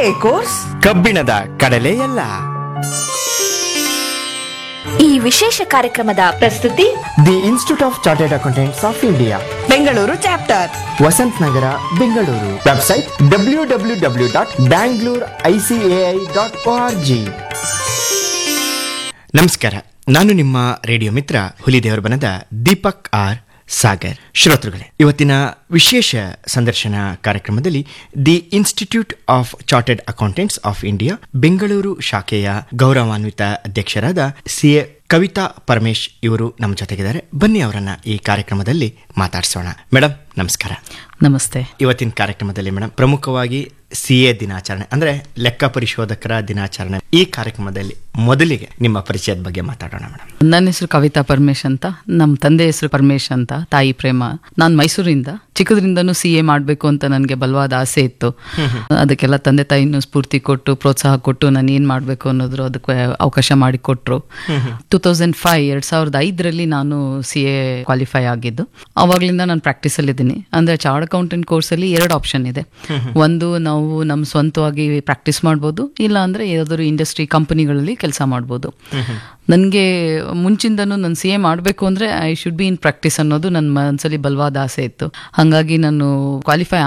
course ಕಬ್ಬಿಣದ ಕಡಲೆಯಲ್ಲ ಈ ವಿಶೇಷ ಕಾರ್ಯಕ್ರಮದ ಪ್ರಸ್ತುತಿ the institute of chartered accountants of India Bengaluru chapter Vasanth Nagar Bengaluru website W W W dot Bangalore ICAI dot O R G ನಮಸ್ಕಾರ ನಾನು ನಿಮ್ಮ ರೇಡಿಯೋ ಮಿತ್ರ ಹುಲಿದೇವರ ಬನದ ದೀಪಕ್ ಆರ್ ಸಾಗರ್ ಶ್ರೋತೃಗಳೇ ಇವತ್ತಿನ ವಿಶೇಷ ಸಂದರ್ಶನ ಕಾರ್ಯಕ್ರಮದಲ್ಲಿ the institute of chartered accountants of India Bengaluru ಶಾಖೆಯ ಗೌರವಾನ್ವಿತ ಅಧ್ಯಕ್ಷರಾದ ಸಿ ಎ ಕವಿತಾ ಪರಮೇಶ್ ಇವರು ನಮ್ಮ ಜೊತೆಗಿದ್ದಾರೆ ಬನ್ನಿ ಅವರನ್ನ ಈ ಕಾರ್ಯಕ್ರಮದಲ್ಲಿ ಮಾತಾಡಿಸೋಣ ಮೇಡಮ್ ನಮಸ್ಕಾರ ನಮಸ್ತೆ ಇವತ್ತಿನ ಕಾರ್ಯಕ್ರಮದಲ್ಲಿ ಮೇಡಮ್ ಪ್ರಮುಖವಾಗಿ ಸಿ ಎ ದಿನಾಚರಣೆ ಅಂದ್ರೆ ಲೆಕ್ಕ ಪರಿಶೋಧಕರ ದಿನಾಚರಣೆ ಈ ಕಾರ್ಯಕ್ರಮದಲ್ಲಿ ಮೊದಲಿಗೆ ನಿಮ್ಮ ಪರಿಚಯದ ಬಗ್ಗೆ ಮಾತಾಡೋಣ ಮೇಡಮ್ ನನ್ನ ಹೆಸರು ಕವಿತಾ ಪರಮೇಶ್ ಅಂತ ನಮ್ಮ ತಂದೆ ಹೆಸರು ಪರಮೇಶ್ ಅಂತ ತಾಯಿ ಪ್ರೇಮ ನಾನು ಮೈಸೂರಿಂದ ಚಿಕ್ಕದ್ರಿಂದನೂ ಸಿ ಎ ಮಾಡಬೇಕು ಅಂತ ನನಗೆ ಬಲವಾದ ಆಸೆ ಇತ್ತು ಅದಕ್ಕೆಲ್ಲ ತಂದೆ ತಾಯಿನೂ ಸ್ಫೂರ್ತಿ ಕೊಟ್ಟು ಪ್ರೋತ್ಸಾಹ ಕೊಟ್ಟು ನಾನು ಏನು ಮಾಡಬೇಕು ಅನ್ನೋದ್ರು ಅದಕ್ಕೆ ಅವಕಾಶ ಮಾಡಿ ಕೊಟ್ಟರು ಟೂ ತೌಸಂಡ್ ಫೈವ್ ಎರಡ್ ಸಾವಿರದ ಐದರಲ್ಲಿ ನಾನು ಸಿ ಎ ಕ್ವಾಲಿಫೈ ಆಗಿದ್ದು ಅವಾಗ್ಲಿಂದ ನಾನು ಪ್ರಾಕ್ಟೀಸಲ್ಲಿ ಇದ್ದೀನಿ ಅಂದರೆ ಚಾರ್ಡ್ ಅಕೌಂಟೆಂಟ್ ಕೋರ್ಸಲ್ಲಿ ಎರಡು ಆಪ್ಷನ್ ಇದೆ ಒಂದು ನಾವು ನಮ್ಮ ಸ್ವಂತವಾಗಿ ಪ್ರಾಕ್ಟೀಸ್ ಮಾಡ್ಬೋದು ಇಲ್ಲ ಅಂದರೆ ಯಾವ್ದಾದ್ರು ಇಂಡಸ್ಟ್ರಿ ಕಂಪನಿಗಳಲ್ಲಿ ಕೆಲಸ ಮಾಡ್ಬೋದು ನನಗೆ ಮುಂಚಿಂದನೂ ನಾನು ಸಿ ಎ ಮಾಡಬೇಕು ಅಂದರೆ I should be in practice ಅನ್ನೋದು ನನ್ನ ಮನಸ್ಸಲ್ಲಿ ಬಲವಾದ ಆಸೆ ಇತ್ತು ಹಾಗಾಗಿ ನಾನು ಕ್ವಾಲಿಫೈ